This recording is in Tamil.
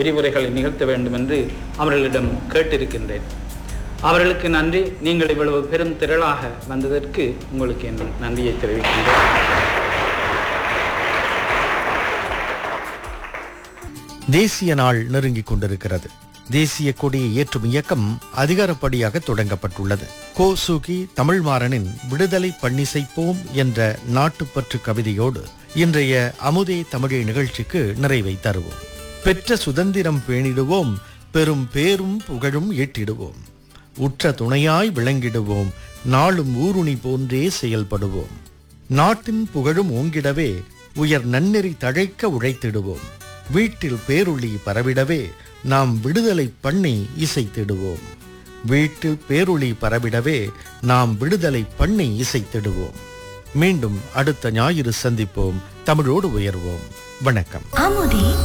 விரிவுரைகளை நிகழ்த்த வேண்டும் என்று அவர்களிடம் கேட்டிருக்கின்றேன் அவர்களுக்கு நன்றி நீங்கள் இவ்வளவு பெரும் திரளாக வந்ததற்கு உங்களுக்கு என் நன்றியை தெரிவிக்கின்றேன் தேசிய நாள் நெருங்கிக் கொண்டிருக்கிறது தேசிய கொடியை ஏற்றும் இயக்கம் அதிகாரப்படியாக தொடங்கப்பட்டுள்ளது கோ சூகி தமிழ்மாறனின் விடுதலை பண்ணிசைப்போம் என்ற நாட்டுப்பற்று கவிதையோடு இன்றைய அமுதே தமிழே நிகழ்ச்சிக்கு நிறைவை தருவோம் பெற்ற சுதந்திரம் பேணிடுவோம் பெரும் பேரும் புகழும் ஈட்டிடுவோம் உற்ற துணையாய் விளங்கிடுவோம் நாளும் ஊருணி போன்றே செயல்படுவோம் நாட்டின் புகழும் ஓங்கிடவே உயர் நன்னெறி தழைக்க உழைத்திடுவோம் வீட்டில் பேருளி பரவிடவே நாம் விடுதலை பண்ணி இசைத்திடுவோம் வீட்டில் பேருளி பரவிடவே நாம் விடுதலை பண்ணி இசைத்திடுவோம் மீண்டும் அடுத்த ஞாயிறு சந்திப்போம் தமிழோடு உயர்வோம் வணக்கம் அமுதே